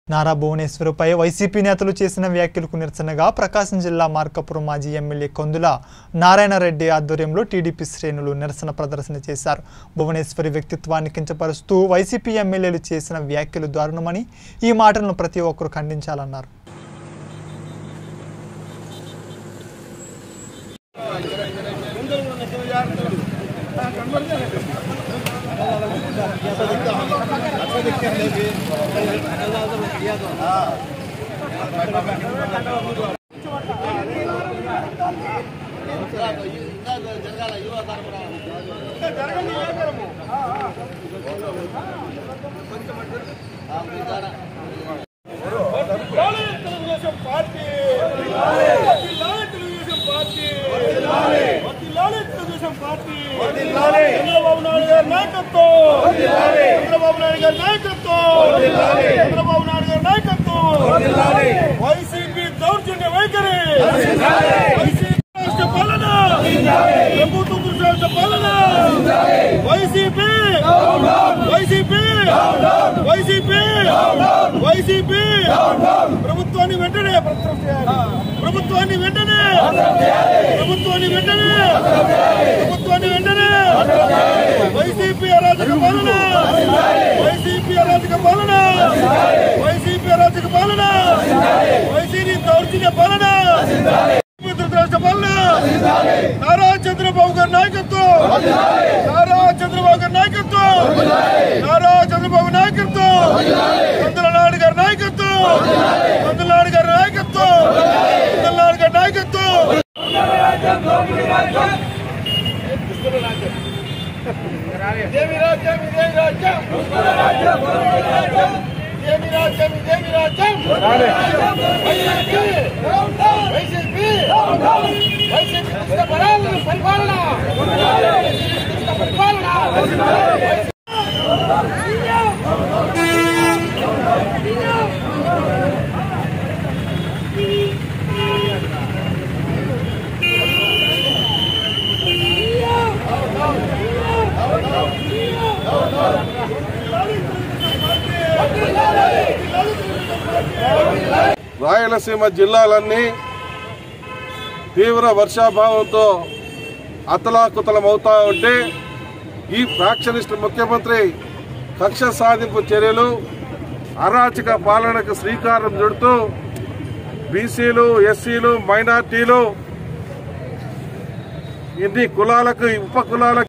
Nara భువనేశ్వరుపై YCP నేతలు చేసిన వ్యాఖ్యలకు నిరసనగా ప్రకాశం జిల్లా మార్కాపురం మాజీ ఎమ్మెల్యే కొందుల నారాయణరెడ్డి ఆధ్వర్యంలో టీడీపీ శ్రేణులు నిరసన ప్రదర్శన చేశారు భువనేశ్వరి వ్యక్తిత్వాన్ని కించపరుస్తూ వైసీపీ ఎమ్మెల్యేలు చేసిన వ్యాఖ్యలు దారుణమని ఈ మాటలను ప్రతి ఒక్కరూ ఖండించాలన్నారు వర్ధిల్లాలి తెలుగుదేశం పార్టీ వర్ధిల్లాలి తెలుగుదేశం పార్టీ వర్ధిల్లాలి తెలుగుదేశం పార్టీ చంద్రబాబు నాయుడు గారి నాయకత్వం చంద్రబాబు నాయుడు గారి నాయకత్వం చంద్రబాబు నాయుడు గారి నాయకత్వం వైసీపీ దౌర్జన్య వైఖరి వైసీపీ రాష్ట్ర పాలన ప్రభుత్వ దృష్టి పాలన వైసీపీ వైసీపీ వైసీపీ వైసీపీ ప్రభుత్వాన్ని వెంటనే ప్రభుత్వాన్ని వెంటనే ప్రభుత్వాన్ని వెంటనే ప్రభుత్వాన్ని వెంటనే వైసీపీ అరాజక పాలన వైసీపీ అరాజక పాలన వైసీపీ అరాజక పాలన వైసీపీ దౌర్జన్య పాలన రాష్ట్ర పాలన నారా చంద్రబాబు గారి నాయకత్వం నారా చంద్రబాబు గారి నాయకత్వం నారా చంద్రబాబు నాయకత్వం చంద్రనాయుడు గారి నాయకత్వం చంద్రనాయుడు గారి నాయకత్వం చంద్రనాయుడు గారి నాయకత్వం ఇదేమి రాజ్యం ఇదేమి రాజ్యం ఇదేమి రాజ్యం ఇదేమి రాజ్యం వైసీపీ వైసీపీ వైసీపీ దుష్ట పరిపాలన పరిపాలన దుష్ట పరిపాలన రాయలసీమ జిల్లాలన్నీ తీవ్ర వర్షాభావంతో అతలాకుతలమవుతా ఉంటే ఈ ఫ్యాక్షనిస్ట్ ముఖ్యమంత్రి కక్ష సాధింపు చర్యలు అరాచక పాలనకు శ్రీకారం చుడుతూ బీసీలు ఎస్సీలు మైనార్టీలు ఇన్ని కులాలకు ఉప కులాలకు